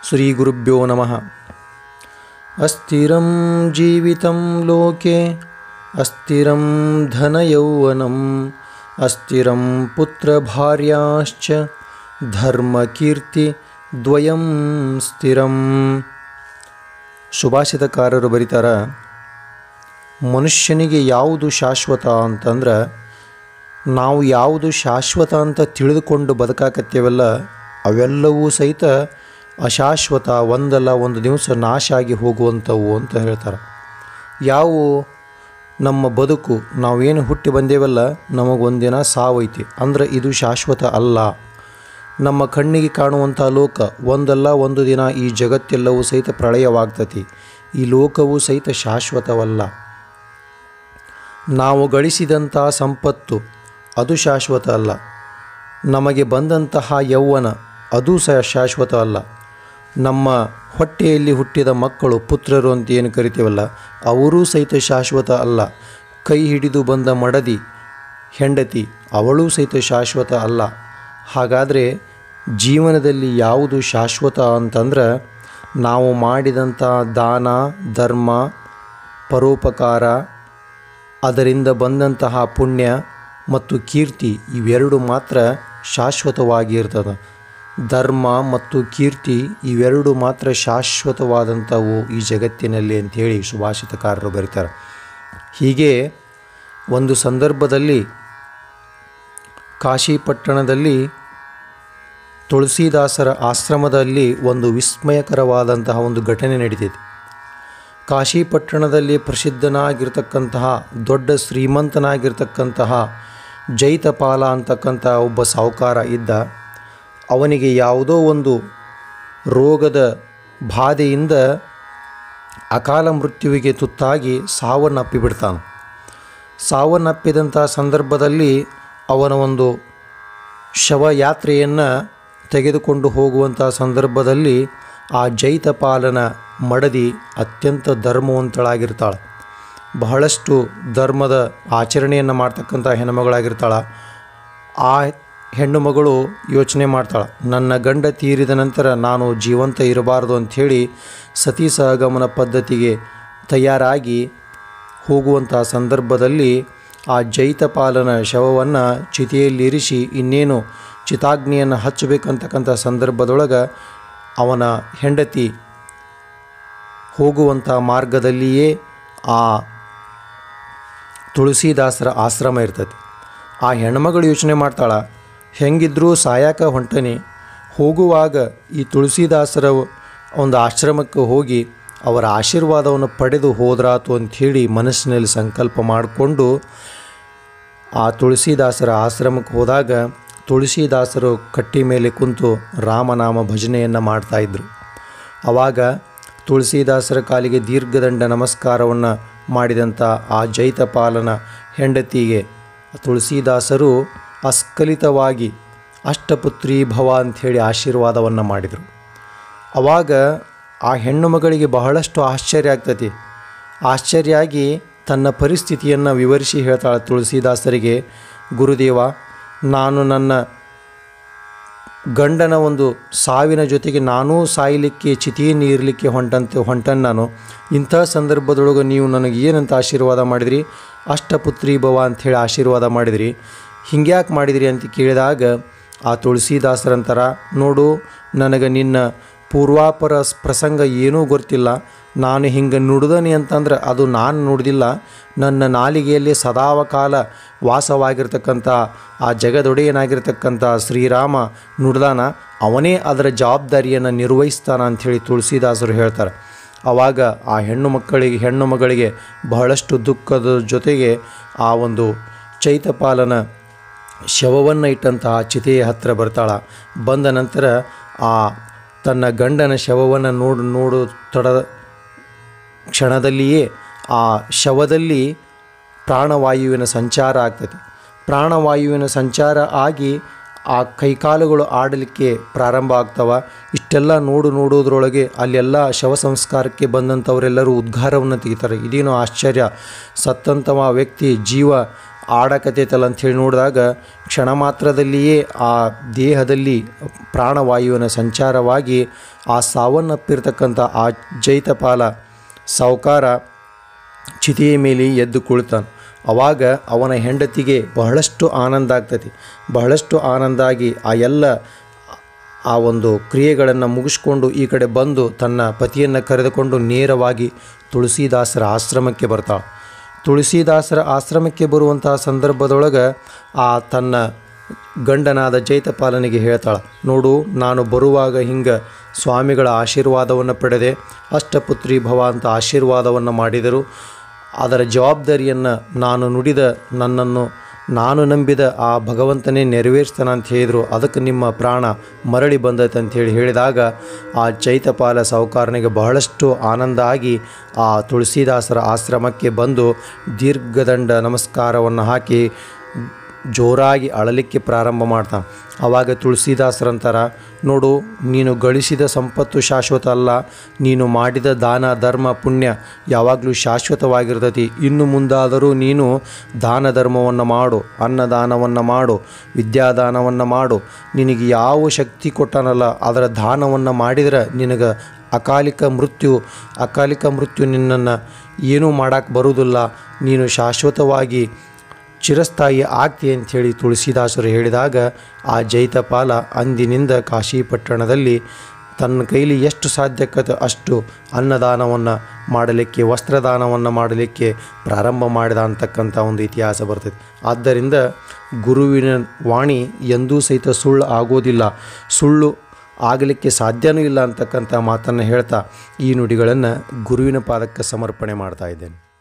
ಶ್ರೀಗುರುಭ್ಯೋ ನಮಃ ಅಸ್ಥಿರಂ ಜೀವಿತಂ ಲೋಕೆ ಅಸ್ಥಿರಂ ಧನಯೌವನಂ ಅಸ್ಥಿರಂ ಪುತ್ರಭಾರ್ಯಾಶ್ಚ ಧರ್ಮಕೀರ್ತಿ ದ್ವಯಂ ಸ್ಥಿರಂ ಸುಭಾಷಿತಕಾರರು ಬರೀತಾರ ಮನುಷ್ಯನಿಗೆ ಯಾವುದು ಶಾಶ್ವತ ಅಂತಂದ್ರೆ ನಾವು ಯಾವುದು ಶಾಶ್ವತ ಅಂತ ತಿಳಿದುಕೊಂಡು ಬದುಕಾಕತ್ತೇವಲ್ಲ ಅವೆಲ್ಲವೂ ಸಹಿತ ಅಶಾಶ್ವತ ಒಂದಲ್ಲ ಒಂದು ದಿವಸ ನಾಶ ಆಗಿ ಹೋಗುವಂಥವು ಅಂತ ಹೇಳ್ತಾರೆ ಯಾವುವು ನಮ್ಮ ಬದುಕು ನಾವೇನು ಹುಟ್ಟಿ ಬಂದೇವಲ್ಲ ನಮಗೊಂದಿನ ಸಾವೈತಿ ಅಂದ್ರೆ ಇದು ಶಾಶ್ವತ ಅಲ್ಲ ನಮ್ಮ ಕಣ್ಣಿಗೆ ಕಾಣುವಂಥ ಲೋಕ ಒಂದಲ್ಲ ಒಂದು ದಿನ ಈ ಜಗತ್ತೆಲ್ಲವೂ ಸಹಿತ ಪ್ರಳಯವಾಗ್ತತಿ ಈ ಲೋಕವೂ ಸಹಿತ ಶಾಶ್ವತವಲ್ಲ ನಾವು ಗಳಿಸಿದಂಥ ಸಂಪತ್ತು ಅದು ಶಾಶ್ವತ ಅಲ್ಲ ನಮಗೆ ಬಂದಂತಹ ಯೌವನ ಅದು ಸಹ ಶಾಶ್ವತ ಅಲ್ಲ ನಮ್ಮ ಹೊಟ್ಟೆಯಲ್ಲಿ ಹುಟ್ಟಿದ ಮಕ್ಕಳು ಪುತ್ರರು ಅಂತ ಏನು ಕರಿತೀವಲ್ಲ ಅವರೂ ಸಹಿತ ಶಾಶ್ವತ ಅಲ್ಲ ಕೈ ಹಿಡಿದು ಬಂದ ಮಡದಿ ಹೆಂಡತಿ ಅವಳೂ ಸಹಿತ ಶಾಶ್ವತ ಅಲ್ಲ ಹಾಗಾದರೆ ಜೀವನದಲ್ಲಿ ಯಾವುದು ಶಾಶ್ವತ ಅಂತಂದ್ರೆ ನಾವು ಮಾಡಿದಂಥ ದಾನ ಧರ್ಮ ಪರೋಪಕಾರ ಅದರಿಂದ ಬಂದಂತಹ ಪುಣ್ಯ ಮತ್ತು ಕೀರ್ತಿ ಇವೆರಡು ಮಾತ್ರ ಶಾಶ್ವತವಾಗಿರ್ತದೆ ಧರ್ಮ ಮತ್ತು ಕೀರ್ತಿ ಇವೆರಡು ಮಾತ್ರ ಶಾಶ್ವತವಾದಂಥವು ಈ ಜಗತ್ತಿನಲ್ಲಿ ಅಂಥೇಳಿ ಸುಭಾಷಿತಕಾರರು ಬರೀತಾರೆ ಹೀಗೆ ಒಂದು ಸಂದರ್ಭದಲ್ಲಿ ಕಾಶಿ ಪಟ್ಟಣದಲ್ಲಿ ತುಳಸಿದಾಸರ ಆಶ್ರಮದಲ್ಲಿ ಒಂದು ವಿಸ್ಮಯಕರವಾದಂತಹ ಒಂದು ಘಟನೆ ನಡೀತಿದೆ ಕಾಶಿ ಪಟ್ಟಣದಲ್ಲಿ ಪ್ರಸಿದ್ಧನಾಗಿರ್ತಕ್ಕಂತಹ ದೊಡ್ಡ ಶ್ರೀಮಂತನಾಗಿರ್ತಕ್ಕಂತಹ ಜೈತಪಾಲ ಅಂತಕ್ಕಂಥ ಒಬ್ಬ ಸಾಹುಕಾರ ಇದ್ದ ಅವನಿಗೆ ಯಾವುದೋ ಒಂದು ರೋಗದ ಬಾಧೆಯಿಂದ ಅಕಾಲ ಮೃತ್ಯುವಿಗೆ ತುತ್ತಾಗಿ ಸಾವನ್ನಪ್ಪಿಬಿಡ್ತಾನೆ ಸಾವನ್ನಪ್ಪಿದಂಥ ಸಂದರ್ಭದಲ್ಲಿ ಅವನ ಒಂದು ಶವಯಾತ್ರೆಯನ್ನು ತೆಗೆದುಕೊಂಡು ಹೋಗುವಂಥ ಸಂದರ್ಭದಲ್ಲಿ ಆ ಜೈತಪಾಲನ ಮಡದಿ ಅತ್ಯಂತ ಧರ್ಮವಂತಳಾಗಿರ್ತಾಳೆ ಬಹಳಷ್ಟು ಧರ್ಮದ ಆಚರಣೆಯನ್ನು ಮಾಡ್ತಕ್ಕಂಥ ಹೆಣ್ಣುಮಗಳಾಗಿರ್ತಾಳೆ ಆ ಹೆಣ್ಣು ಮಗಳು ಯೋಚನೆ ಮಾಡ್ತಾಳೆ ನನ್ನ ಗಂಡ ತೀರಿದ ನಂತರ ನಾನು ಜೀವಂತ ಇರಬಾರ್ದು ಅಂಥೇಳಿ ಸತಿ ಸಹಗಮನ ಪದ್ಧತಿಗೆ ತಯಾರಾಗಿ ಹೋಗುವಂಥ ಸಂದರ್ಭದಲ್ಲಿ ಆ ಜೈತಪಾಲನ ಶವವನ್ನು ಚಿತೆಯಲ್ಲಿರಿಸಿ ಇನ್ನೇನು ಚಿತಾಗ್ನಿಯನ್ನು ಹಚ್ಚಬೇಕಂತಕ್ಕಂಥ ಸಂದರ್ಭದೊಳಗೆ ಅವನ ಹೆಂಡತಿ ಹೋಗುವಂಥ ಮಾರ್ಗದಲ್ಲಿಯೇ ಆ ತುಳಸಿದಾಸರ ಆಶ್ರಮ ಇರ್ತದೆ ಆ ಹೆಣ್ಮಗಳು ಯೋಚನೆ ಮಾಡ್ತಾಳೆ ಹೆಂಗಿದ್ರೂ ಸಾಯಕ ಹೊಂಟನಿ ಹೋಗುವಾಗ ಈ ತುಳಸಿದಾಸರ ಒಂದು ಆಶ್ರಮಕ್ಕೆ ಹೋಗಿ ಅವರ ಆಶೀರ್ವಾದವನ್ನು ಪಡೆದು ಹೋದ್ರಾತು ಅಂಥೇಳಿ ಮನಸ್ಸಿನಲ್ಲಿ ಸಂಕಲ್ಪ ಮಾಡಿಕೊಂಡು ಆ ತುಳಸಿದಾಸರ ಆಶ್ರಮಕ್ಕೆ ಹೋದಾಗ ತುಳಸಿದಾಸರು ಕಟ್ಟಿ ಮೇಲೆ ಕುಂತು ರಾಮನಾಮ ಭಜನೆಯನ್ನು ಮಾಡ್ತಾಯಿದ್ರು ಆವಾಗ ತುಳಸಿದಾಸರ ಕಾಲಿಗೆ ದೀರ್ಘದಂಡ ನಮಸ್ಕಾರವನ್ನು ಮಾಡಿದಂಥ ಆ ಜೈತಪಾಲನ ಹೆಂಡತಿಗೆ ತುಳಸಿದಾಸರು ಅಸ್ಖಲಿತವಾಗಿ ಅಷ್ಟಪುತ್ರಿ ಭವ ಅಂಥೇಳಿ ಆಶೀರ್ವಾದವನ್ನು ಮಾಡಿದರು ಆವಾಗ ಆ ಹೆಣ್ಣು ಮಗಳಿಗೆ ಬಹಳಷ್ಟು ಆಶ್ಚರ್ಯ ಆಗ್ತತಿ ಆಶ್ಚರ್ಯ ಆಗಿ ತನ್ನ ಪರಿಸ್ಥಿತಿಯನ್ನು ವಿವರಿಸಿ ಹೇಳ್ತಾಳೆ ತುಳಸಿದಾಸರಿಗೆ ಗುರುದೇವ ನಾನು ನನ್ನ ಗಂಡನ ಒಂದು ಸಾವಿನ ಜೊತೆಗೆ ನಾನೂ ಸಾಯಲಿಕ್ಕೆ ಚಿತಿಯನ್ನು ಇರಲಿಕ್ಕೆ ಹೊಂಟಂತೆ ಹೊಂಟನ್ ನಾನು ಇಂಥ ಸಂದರ್ಭದೊಳಗೆ ನೀವು ನನಗೆ ಏನಂತ ಆಶೀರ್ವಾದ ಮಾಡಿದ್ರಿ ಅಷ್ಟಪುತ್ರಿ ಭವ ಅಂಥೇಳಿ ಆಶೀರ್ವಾದ ಮಾಡಿದ್ರಿ ಹಿಂಗ್ಯಾಕೆ ಮಾಡಿದ್ರಿ ಅಂತ ಕೇಳಿದಾಗ ಆ ತುಳಸಿದಾಸರಂತರ ನೋಡು ನನಗೆ ನಿನ್ನ ಪೂರ್ವಾಪರ ಪ್ರಸಂಗ ಏನೂ ಗೊತ್ತಿಲ್ಲ ನಾನು ಹಿಂಗೆ ನುಡಿದನಿ ಅಂತಂದ್ರೆ ಅದು ನಾನು ನುಡಿದಿಲ್ಲ ನನ್ನ ನಾಲಿಗೆಯಲ್ಲಿ ಸದಾವಕಾಲ ವಾಸವಾಗಿರ್ತಕ್ಕಂಥ ಆ ಜಗದೊಡೆಯನಾಗಿರ್ತಕ್ಕಂಥ ಶ್ರೀರಾಮ ನುಡ್ದಾನ ಅವನೇ ಅದರ ಜವಾಬ್ದಾರಿಯನ್ನು ನಿರ್ವಹಿಸ್ತಾನ ಅಂಥೇಳಿ ತುಳಸಿದಾಸರು ಹೇಳ್ತಾರೆ ಆವಾಗ ಆ ಹೆಣ್ಣು ಮಕ್ಕಳಿಗೆ ಹೆಣ್ಣು ಮಗಳಿಗೆ ಬಹಳಷ್ಟು ದುಃಖದ ಜೊತೆಗೆ ಆ ಒಂದು ಚೈತಪಾಲನ ಶವವನ್ನು ಇಟ್ಟಂತಹ ಚಿತೆಯ ಹತ್ತಿರ ಬರ್ತಾಳ ಬಂದ ನಂತರ ಆ ತನ್ನ ಗಂಡನ ಶವವನ್ನು ನೋಡು ನೋಡು ತೊಡ ಕ್ಷಣದಲ್ಲಿಯೇ ಆ ಶವದಲ್ಲಿ ಪ್ರಾಣವಾಯುವಿನ ಸಂಚಾರ ಆಗ್ತದೆ ಪ್ರಾಣವಾಯುವಿನ ಸಂಚಾರ ಆಗಿ ಆ ಕೈಕಾಲುಗಳು ಆಡಲಿಕ್ಕೆ ಪ್ರಾರಂಭ ಆಗ್ತವ ಇಷ್ಟೆಲ್ಲ ನೋಡು ನೋಡೋದ್ರೊಳಗೆ ಅಲ್ಲೆಲ್ಲ ಶವ ಸಂಸ್ಕಾರಕ್ಕೆ ಬಂದಂಥವರೆಲ್ಲರೂ ಉದ್ಗಾರವನ್ನು ತೆಗಿತಾರೆ ಇದೇನೋ ಆಶ್ಚರ್ಯ ಸತ್ತಂಥವ ವ್ಯಕ್ತಿ ಜೀವ ಆಡಕತೈತಲ್ಲ ಅಂಥೇಳಿ ನೋಡಿದಾಗ ಕ್ಷಣ ಮಾತ್ರದಲ್ಲಿಯೇ ಆ ದೇಹದಲ್ಲಿ ಪ್ರಾಣವಾಯುವಿನ ಸಂಚಾರವಾಗಿ ಆ ಸಾವನ್ನಪ್ಪಿರ್ತಕ್ಕಂಥ ಆ ಜೈತಪಾಲ ಸಾವುಕಾರ ಚಿತೆಯ ಮೇಲೆ ಎದ್ದು ಕುಳಿತಾನೆ ಅವಾಗ ಅವನ ಹೆಂಡತಿಗೆ ಬಹಳಷ್ಟು ಆನಂದ ಆಗ್ತೈತಿ ಬಹಳಷ್ಟು ಆನಂದ ಆಗಿ ಆ ಎಲ್ಲ ಆ ಒಂದು ಕ್ರಿಯೆಗಳನ್ನು ಮುಗಿಸ್ಕೊಂಡು ಈ ಕಡೆ ಬಂದು ತನ್ನ ಪತಿಯನ್ನು ಕರೆದುಕೊಂಡು ನೇರವಾಗಿ ತುಳಸಿದಾಸರ ಆಶ್ರಮಕ್ಕೆ ಬರ್ತಾಳೆ ತುಳಸಿದಾಸರ ಆಶ್ರಮಕ್ಕೆ ಬರುವಂತಹ ಸಂದರ್ಭದೊಳಗೆ ಆ ತನ್ನ ಗಂಡನಾದ ಜೈತಪಾಲನಿಗೆ ಹೇಳ್ತಾಳೆ ನೋಡು ನಾನು ಬರುವಾಗ ಹಿಂಗೆ ಸ್ವಾಮಿಗಳ ಆಶೀರ್ವಾದವನ್ನು ಪಡೆದೆ ಅಷ್ಟಪುತ್ರಿ ಭವ ಅಂತ ಆಶೀರ್ವಾದವನ್ನು ಮಾಡಿದರು ಅದರ ಜವಾಬ್ದಾರಿಯನ್ನು ನಾನು ನುಡಿದ ನನ್ನನ್ನು ನಾನು ನಂಬಿದ ಆ ಭಗವಂತನೇ ನೆರವೇರಿಸ್ತಾನ ಅಂತ ಹೇಳಿದರು ಅದಕ್ಕೆ ನಿಮ್ಮ ಪ್ರಾಣ ಮರಳಿ ಬಂದೈತೆ ಅಂಥೇಳಿ ಹೇಳಿದಾಗ ಆ ಚೈತಪಾಲ ಸಾಹುಕಾರನಿಗೆ ಬಹಳಷ್ಟು ಆನಂದ ಆಗಿ ಆ ತುಳಸಿದಾಸರ ಆಶ್ರಮಕ್ಕೆ ಬಂದು ದೀರ್ಘದಂಡ ನಮಸ್ಕಾರವನ್ನು ಹಾಕಿ ಜೋರಾಗಿ ಅಳಲಿಕ್ಕೆ ಪ್ರಾರಂಭ ಮಾಡ್ತಾನೆ ಆವಾಗ ತುಳಸಿದಾಸರಂತಾರ ನೋಡು ನೀನು ಗಳಿಸಿದ ಸಂಪತ್ತು ಶಾಶ್ವತ ಅಲ್ಲ ನೀನು ಮಾಡಿದ ದಾನ ಧರ್ಮ ಪುಣ್ಯ ಯಾವಾಗಲೂ ಶಾಶ್ವತವಾಗಿರ್ತೈತಿ ಇನ್ನು ಮುಂದಾದರೂ ನೀನು ದಾನ ಧರ್ಮವನ್ನು ಮಾಡು ಅನ್ನದಾನವನ್ನು ಮಾಡು ವಿದ್ಯಾದಾನವನ್ನು ಮಾಡು ನಿನಗೆ ಯಾವ ಶಕ್ತಿ ಕೊಟ್ಟನಲ್ಲ ಅದರ ದಾನವನ್ನು ಮಾಡಿದ್ರೆ ನಿನಗೆ ಅಕಾಲಿಕ ಮೃತ್ಯು ಅಕಾಲಿಕ ಮೃತ್ಯು ನಿನ್ನನ್ನು ಏನೂ ಮಾಡೋಕ್ಕೆ ಬರುವುದಿಲ್ಲ ನೀನು ಶಾಶ್ವತವಾಗಿ ಚಿರಸ್ಥಾಯಿ ಆಗ್ತಿ ಅಂಥೇಳಿ ತುಳಸಿದಾಸರು ಹೇಳಿದಾಗ ಆ ಜೈತಪಾಲ ಅಂದಿನಿಂದ ಕಾಶಿ ಪಟ್ಟಣದಲ್ಲಿ ತನ್ನ ಕೈಲಿ ಎಷ್ಟು ಸಾಧ್ಯಕ್ಕತ ಅಷ್ಟು ಅನ್ನದಾನವನ್ನು ಮಾಡಲಿಕ್ಕೆ ವಸ್ತ್ರದಾನವನ್ನು ಮಾಡಲಿಕ್ಕೆ ಪ್ರಾರಂಭ ಮಾಡಿದ ಅಂತಕ್ಕಂಥ ಒಂದು ಇತಿಹಾಸ ಬರ್ತದೆ ಆದ್ದರಿಂದ ಗುರುವಿನ ವಾಣಿ ಎಂದೂ ಸಹಿತ ಸುಳ್ಳು ಆಗೋದಿಲ್ಲ ಸುಳ್ಳು ಆಗಲಿಕ್ಕೆ ಸಾಧ್ಯನೂ ಇಲ್ಲ ಅಂತಕ್ಕಂಥ ಮಾತನ್ನು ಹೇಳ್ತಾ ಈ ನುಡಿಗಳನ್ನು ಗುರುವಿನ ಪಾದಕ್ಕೆ ಸಮರ್ಪಣೆ ಮಾಡ್ತಾ ಇದ್ದೇನೆ